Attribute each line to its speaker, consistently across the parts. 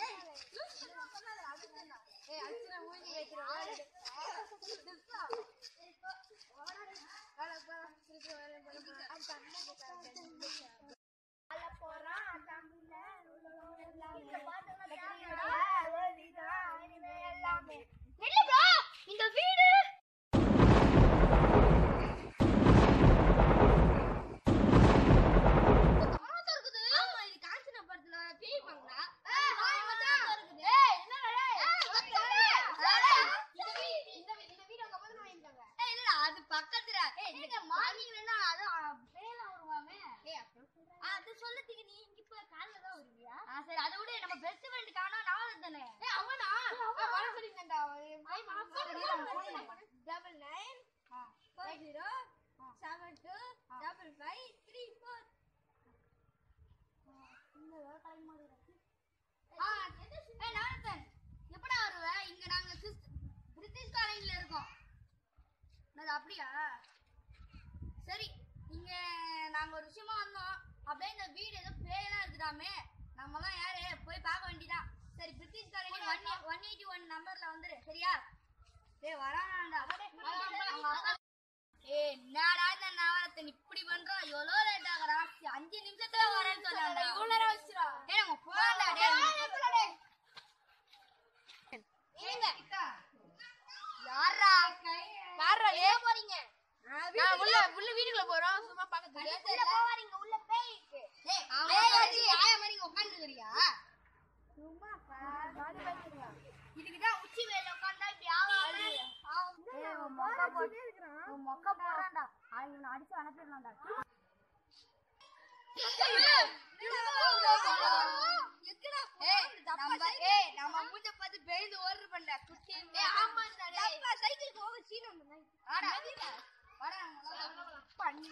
Speaker 1: இந்த வீடு ஆமா இது காஞ்சனா படத்துல பேய் பாங்களா அது பக்கத்துல அது சொல்லத்துக்கு நீ இங்க இப்ப காலைல தான் வருவியா சரி அதை விட நம்ம பெஸ்ட் ஃப்ரெண்ட் காணோம் நான் தானே அவனா வர சொல்லிருந்தா double nine five zero seven two double five three four எப்படா வருவ இங்க நாங்க சிஸ்- பிரிட்டிஷ் காலேஜ்ல இருக்கோம் அது அப்படியா சரி இங்க நாங்க ஒரு விஷயமா வந்தோம் அப்படியே இந்த வீடு ஏதோ பேயெல்லாம் இருக்குதாமே நம்மலாம் யாரு போய் பார்க்க வேண்டியதான் சரி British college one one eighty one நம்பர்ல வந்துரு சரியா டேய் வரானாண்டா ஏய் என்னடா இந்த நவரத்தை இப்படி பண்றோம் எவ்வளோ லேட் ஆகுறா அஞ்சு நிமிஷத்துல வரேன்னு சொன்னாங்க இவ்வளோ நேரம் வச்சிரா ஏய் நம்ம போடா டேய் ஏங்க யாரா யாரா ஏ போறீங்க
Speaker 2: நான் உள்ள உள்ள வீட்டுக்குள்ள போறோம் சும்மா பாக்கிறதுக்கு
Speaker 1: உள்ள போவாதீங்க உள்ள பேய் இருக்கு பேய் வச்சு ஆய மாதிரி இங்க உட்கார்ந்துக்கறியா சும்மா இதுக்கு தான் உச்சி வேல உட்கார்ந்தா இப்படி ஆவாது மொக்க போட்டு மொக்க போறான்டா அவங்க அடிச்சு அனுப்பிடலாம்டா ஏய் நம்ம மூஞ்ச பார்த்து பேய்ந்து ஓடுற பண்ண குட்டி ஏய் ஆமா டப்பா சைக்கிள் போக சீன் வந்து ஆடா வாடா பண்ணி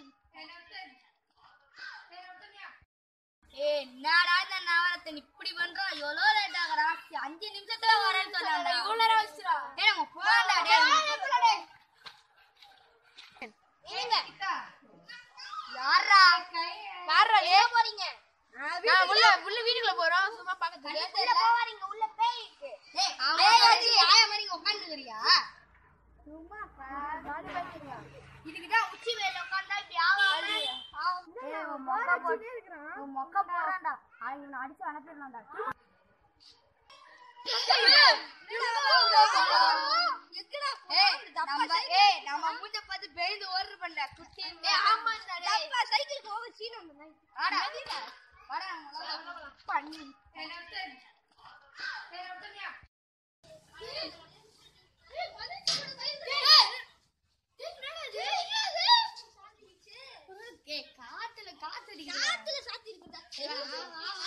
Speaker 1: ஏய் என்னடா இந்த நவரத்தை இப்படி பண்றோம் எவ்வளோ லேட் ஆகுறா அஞ்சு நிமிஷத்துல வரேன்னு சொன்னாங்க இவ்வளோ நேரம் வச்சிரா ஏய் நம்ம போடா டேய் ஏங்க யாரா
Speaker 2: யாரா
Speaker 1: ஏ போறீங்க
Speaker 2: நான் உள்ள உள்ள வீட்டுக்குள்ள போறோம் சும்மா பாக்கிறதுக்கு
Speaker 1: உள்ள போவாதீங்க உள்ள பேய் இருக்கு பேய் வச்சு ஆய மாதிரி இங்க உட்கார்ந்துக்கறியா சும்மா இதுக்கு தான் உச்சி வேல உட்கார்ந்தா இப்படி ஆவாது மொக்க போட்டு மொக்க போறான்டா அவங்க அடிச்சு அனுப்பிடலாம்டா ஏய் நம்ம மூஞ்ச பார்த்து பேய்ந்து ஓடுற பண்ண குட்டி ஆமா டப்பா சைக்கிள் போக சீன் வந்து ஆடா வாடா பண்ணி காத்துல காத்து காத்துல சாத்தி இருக்குதா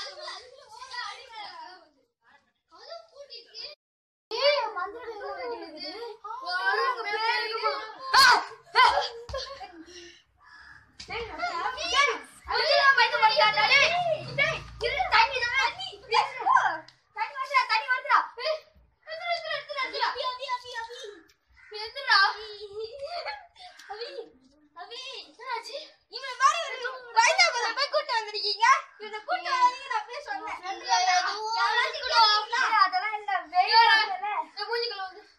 Speaker 1: அதெல்லாம் இல்ல வெயில்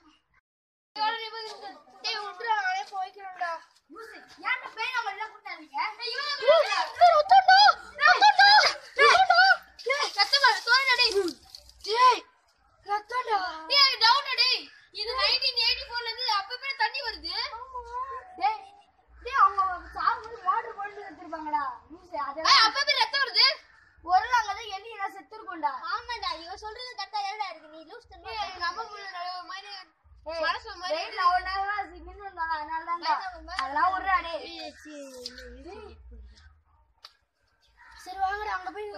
Speaker 1: ஏன்டா பேய் நம்ம எல்லாம் கூட்டாதீங்க இது 1984 ல இருந்து அப்பவே தண்ணி வருது டேய் டேய் அவங்க சாகும்போது மோட்டர் போட்டு எடுத்துருப்பாங்கடா அதெல்லாம் அப்பவே ரத்தம் வருது ஒரு அங்க தான் எலி எல்லாம் செத்து இருக்கும்டா ஆமாடா இவ சொல்றது கரெக்டா ஏடா இருக்கு நீ லூஸ் தண்ணி நம்ம முள்ள மாதிரி மனசு மாதிரி அவனால சிங்கின்னு இருந்தாங்க அதனால தான் அதெல்லாம் ஒரு அடே சரி வாங்கடா அங்க போய்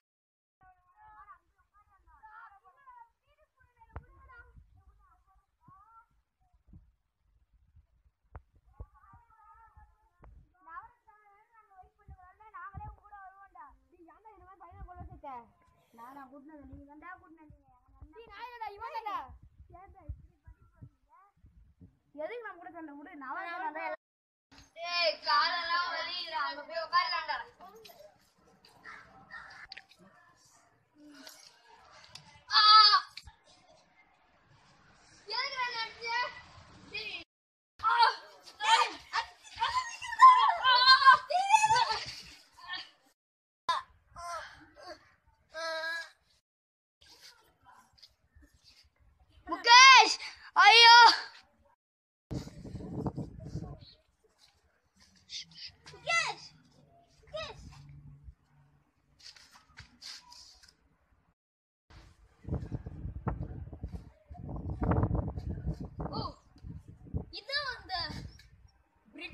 Speaker 1: நானா கூட்டினது நீங்க தான்டா கூட்டினீங்க எதுக்கு நம்ம கூட சண்டை விடு நான் ஏய் காலெல்லாம் வலிக்குதுடா அங்க போய் உட்காரலாம்டா ஆ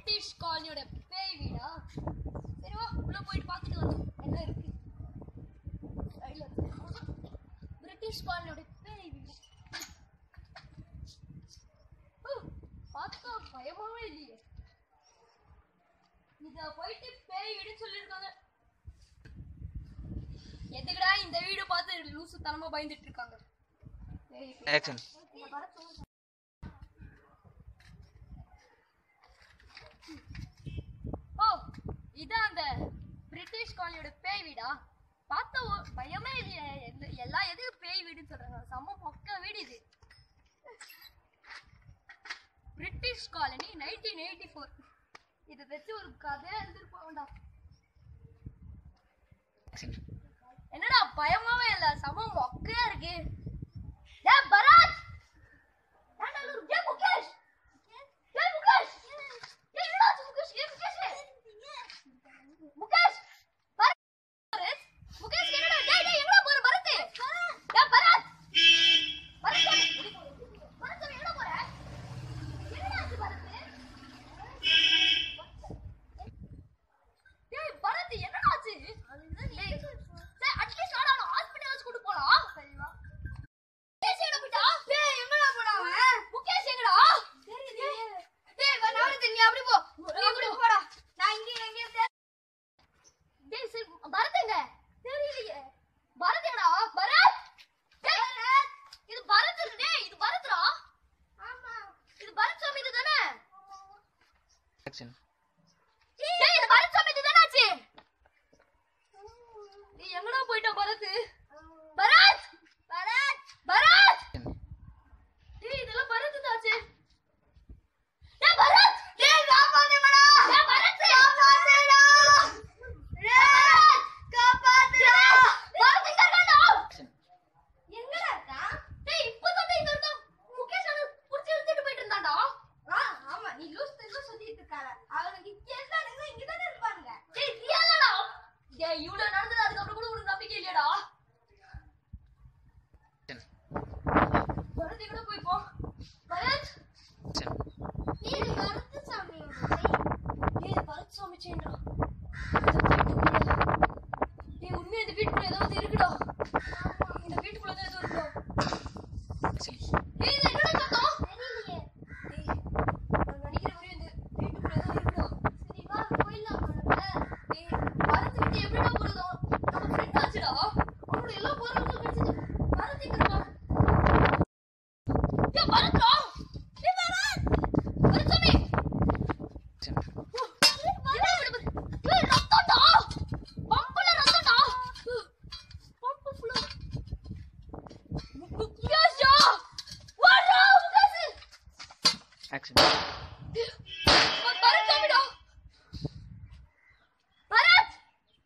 Speaker 1: பிரிட்டிஷ் காலனியோட பேய் வீடா சரி வா உள்ள போயிட்டு பார்த்துட்டு வந்தோம் என்ன இருக்கு சைடுல இருக்கு. பிரிட்டிஷ் காலனியோட பேய் வீடு ஹு, பார்த்தா பயமாவே இல்லையே இத போயிட்டு பேய் வீடுன்னு சொல்லியிருக்காங்க எதுக்குடா இந்த வீடு பார்த்து லூசு தனமா பயந்துட்டு இருக்காங்க பேய் வீடு.
Speaker 3: ஆக்ஷன்
Speaker 1: இங்க வர சொல்லு. ஓ இதான் அந்த பிரிட்டிஷ் காலனியோட பேய் வீடா பார்த்தா ஒ- பயமே இல்லையே எந்த எல்லா எதுக்கு பேய் வீடுன்னு சொல்றாங்க செம்ம பக்க வீடு இது British colony nineteen eighty four இதை வச்சு ஒரு கதையா எழுதிருப்பாங்கடா
Speaker 3: ஆக்ஷன்
Speaker 1: என்னடா பயமாவே இல்ல செம மொக்கையா இருக்கு டேய் பரத் ஏன்டா லூரு டேய் முகேஷ் டேய் முகேஷ் டேய் என்னடா ஆச்சு முகேஷ் ஏய் முகேஷ் முகேஷ் பரத் பரத் முகேஷ் என்னடா டேய் டேய் எங்கடா போற பரத் டேய் பரத் பரத் பரத் எங்கடா போற என்னடா ஆச்சு பரத் டேய் பரத் என்னடா ஆச்சு டேய் டேய் அட்லீஸ்ட் வாடா நான் ஹாஸ்பிடல் கூட்டி போலாம் சரிவா முகேஷ் எங்க போயிட்டா டேய் எங்கடா போனா அவன் முகேஷ் எங்கடா தெரியலையே டேய் வா நான் தெரியும் அப்படி போ நீ அப்படி போடா நான் இங்க எங்க டேய் சரி பரத் எங்க தெரியலையே பரத் எங்கடா பரத் டேய் இது பரத் இல்ல டேய் இது பரத்ரா ஆமா இது பரத் சாமி இது தானே
Speaker 3: ஆக்ஷன்
Speaker 1: டேய் இது பரத் சாமி இது தானே ஆச்சு நீ எங்கடா போயிட்ட பரத் பரத் பரத் பரத் டேய் இதெல்லாம் பரத் தாச்சே டேய் பரத் டேய் காப்பாத்துடா டேய் பரத் காப்பாத்துடா டேய் காப்பாத்துடா பரத் இங்க இருக்காடா
Speaker 3: ஆக்ஷன்
Speaker 1: எங்கடா இருக்கா டேய் இப்போ தான் இங்க இருந்தா முகேஷ் அண்ணா புடிச்சு இழுத்துட்டு போயிட்டு இருந்தான்டா ஆமா நீ லூஸ் தெல்ல சொல்லிட்டு இருக்காத அவனுக்கு இங்க இருந்தானுங்க இங்க தானே இருப்பானுங்க டேய் ரியலடா டேய் இவ்வளவு நடந்தது அதுக்கு அப்புறம் கூட உனக்கு நம்பிக்கை இல்லையாடா
Speaker 3: ஆக்ஷன்
Speaker 1: பரத் எங்கடா போய் போ பரத்
Speaker 3: ஆக்ஷன்
Speaker 1: நீ பரத் சாமி டேய் பரத் சாமி சேண்டா டேய் உண்மையா இந்த வீட்டுக்குள்ள ஏதாவது இருக்குடா இந்த வீட்டுக்குள்ள தான் ஏதோ இருக்குடா
Speaker 3: ஆக்ஷன்
Speaker 1: ஏய் இது என்னடா சத்தம் தெரியலையே டேய் நான் நினைக்கிற வரையும் இந்த வீட்டுக்குள்ள ஏதோ இருக்குடா சரி வா போயிடலாம் டேய் பரத் விட்டு எப்படிடா போறதோ நம்ம ஃப்ரெண்ட் ஆச்சுடா அவனோட எல்லா பொருளும் கிடைச்சது பரத் எங்க இருக்கா டேய் பரத்ரா டேய் பரத் பரத் சாமி
Speaker 3: ஆக்ஷன்
Speaker 1: ஏய் ரத்தம்டா பம்புல ரத்தம்டா பம்பு ஃபுல்லா முகேஷா வாடா முகேஷ்
Speaker 3: ஆக்ஷன்
Speaker 1: பரத் சாமிடா பரத்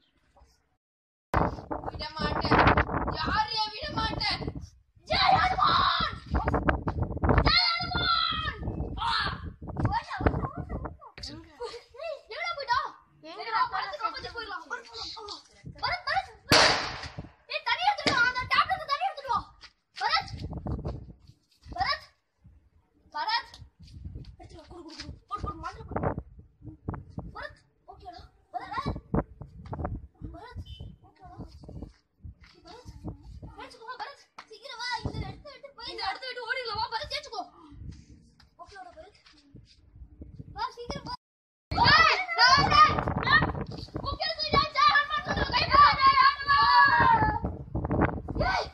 Speaker 2: விட மாட்டேன் யாரையா விட மாட்டேன்
Speaker 1: ஜெய் ஹனுமான் ஜெய் ஹனுமான் ஆ வாடா
Speaker 3: ஆக்ஷன்
Speaker 1: எங்கடா போய்டா எங்கடா பரத் காப்பாத்தி போயிடலாம் பரத் பரத் ஏய் தண்ணி எடுத்துட்டு வா அந்த டேப்ல தண்ணி எடுத்துட்டு வா பரத் பரத் பரத் எடுத்துட்டு வா குடு குடு குடு போடு போடு மாட்டல போடு பரத் ஓகேடா பரத் பரத் ஓகேடா பரத் ஏச்சுக்கோ பரத் சீக்கிரம் வா இந்த இடத்த விட்டு போய் இந்த இடத்த விட்டு ஓடிடலாம் வா பரத் ஏச்சுக்கோ ஓகேடா பரத் வா சீக்கிரம் வா ஏய் நான் வரேன் முக்கியது நான் ஜான் பண்ணு கை போடு யாருமா ஏய்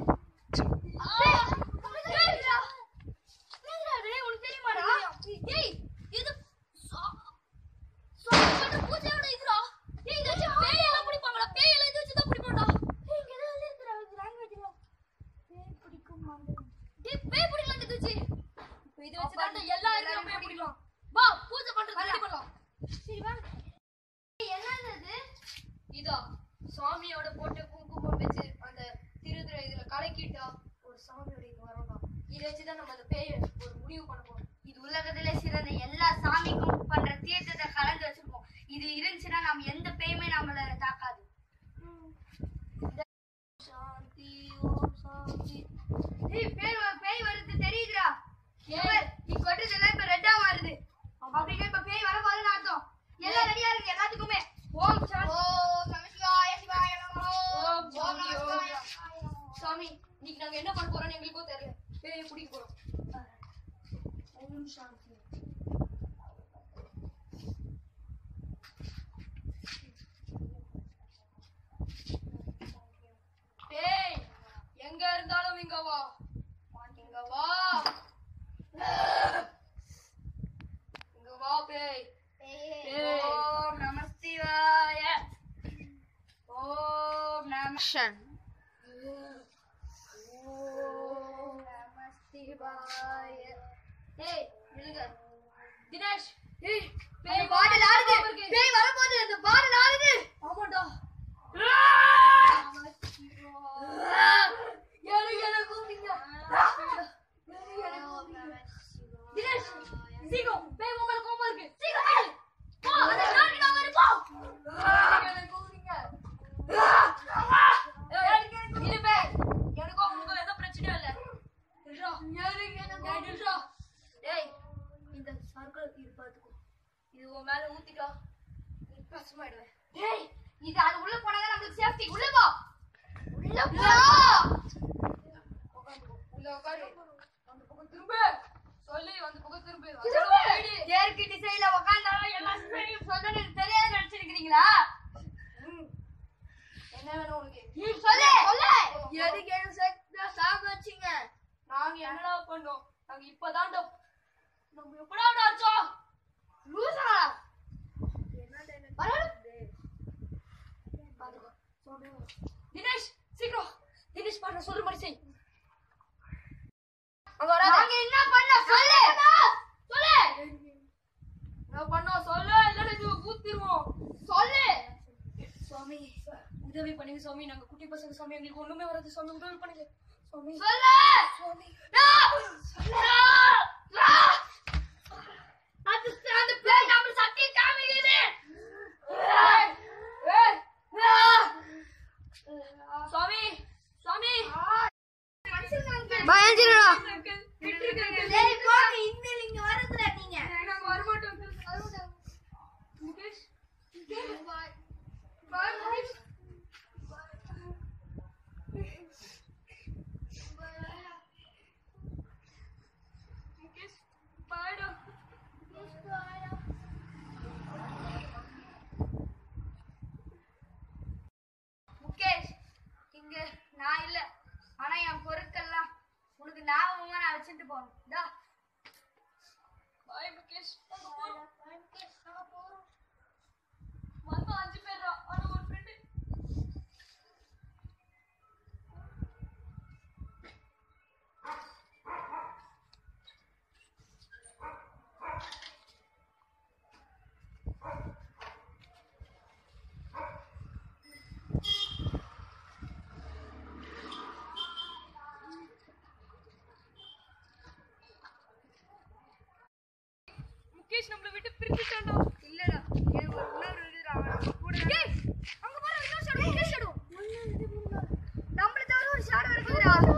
Speaker 1: இதா சாமியோட போட்டு குங்குமம் வச்சு அந்த திருதுரை இதுல கலக்கிட்டா ஒரு சாமியோட இது வரணும் இதை வச்சுதான் நம்ம அந்த பேய ஒரு முடிவு பண்ண போறோம்
Speaker 4: இது உலகத்திலே சிறந்த எல்லா சாமிக்கும் பண்ற தீர்த்தத்தை கலந்து வச்சிருக்கோம் இது இருந்துச்சுன்னா நம்ம எந்த பேயுமே நம்மள தாக்காது
Speaker 1: சாந்தி ஓம் சாந்தி
Speaker 4: ஏய் பேய் வ- பேய் வருது தெரியுதுடா
Speaker 1: ஏய்
Speaker 4: நீ கொட்டதெல்லாம் இப்ப ரெட்டா மாறுது அப்படின்னா இப்ப பேய் வர போதுன்னு அர்த்தம்
Speaker 2: இங்க வா இங்க வா இங்க வா பேய் பேய்
Speaker 4: ஓம் நம சிவாய ஓம் நம ஓம் நம சிவாய
Speaker 2: ஏய் நில்லுங்க தினேஷ் ஏய்
Speaker 4: பேய் பாடல் ஆடுது பேய் வரப்போகுது அந்த பாடல் ஆடுது
Speaker 2: ஆமாடா
Speaker 4: எனக்கு என்ன கூப்பிட்டீங்க
Speaker 2: தினேஷ் சீக்கிரம் பேய் உன் மேல கோபம் இருக்கு
Speaker 4: சீக்கிரம் வாடி. போ அந்த நாட்டுக்கு நான் வரேன், போ
Speaker 2: என்ன கூப்பிடுங்க ஏய் இரு பேய் எனக்கும் உனக்கும் எந்த பிரச்சனையும் இல்ல நில்றா ஏய் நில்றா டேய் இந்த சர்க்கிள் இது பாத்துக்கோ இது உன் மேல ஊத்திட்டா நீ கஷ்டமாயிடுவேன்
Speaker 4: டேய் இது அது உள்ள போனாதான் நம்மளுக்கு சேஃப்டி உள்ள போ உள்ள போ
Speaker 2: உட்காந்துக்கோ உள்ள உட்காரு அந்த பக்கம் திரும்ப சொல்லி அந்த பக்கம் திரும்ப
Speaker 4: திரும்ப. தேருக்கு திசையில உக்காந்தாலும் எல்லாம் சரி சொல்லணும்னு எனக்கு தெரியாது நினைச்சிருக்கீங்களா
Speaker 2: என்ன வேணும் உனக்கு
Speaker 4: சொல்லு சொல்லு
Speaker 2: எதுக்கு என்ன செத்தா சாக வச்சீங்க நாங்க என்னடா பண்ணோம் நாங்க இப்பதான்டா நம்ம எப்படா அடிச்சோம்
Speaker 4: லூசா
Speaker 2: தினேஷ் சீக்கிரம் தினேஷ் பாரு நான் சொல்ற மாதிரி செய் அங்க வராத
Speaker 4: நாங்க என்ன பண்ண சொல்லு சொல்லு
Speaker 2: நான் பண்ணோம் சொல்லு இல்லைன்னா இது ஊத்திடுவோம்
Speaker 4: சொல்லு
Speaker 2: சுவாமி உதவி பண்ணுங்க சுவாமி நாங்க குட்டி பசங்க சுவாமி எங்களுக்கு ஒண்ணுமே வராது சுவாமி உதவி பண்ணுங்க சுவாமி
Speaker 4: சொல்லு
Speaker 2: சுவாமி
Speaker 4: அது அந்த பேய் நம்ம சக்தி காமிக்குது
Speaker 2: ஏய், சுவாமி சுவாமி
Speaker 1: பயந்துடா
Speaker 4: டேய் போங்க இன்னும் நீங்க வரதுல நீங்க
Speaker 2: நாங்க வரமாட்டோம் வரமாட்டோம் முகேஷ் பாய் பாய் முகேஷ் முகேஷ் பாய்டா
Speaker 4: முகேஷ் இங்க நான் இல்ல ஆனா என் பொருட்கள்லாம் உனக்கு ஞாபகமா நான் வச்சுட்டு போகணும் இதா
Speaker 2: பாய் முகேஷ் வந்தோம் அஞ்சு பேர் தான் ஆனா ஒரு ஃப்ரெண்டு முகேஷ் நம்மள விட்டு பிரிஞ்சுட்டான்டா
Speaker 4: இல்லடா எனக்கு ஒரு உணர்வு இருக்குடா அவன் நம்ம கூட
Speaker 2: அங்க பாரு இன்னொரு ஷாடோ இன்னொரு ஷாடோ
Speaker 4: நம்மள தவிர ஒரு ஷாடோ இருக்குதுடா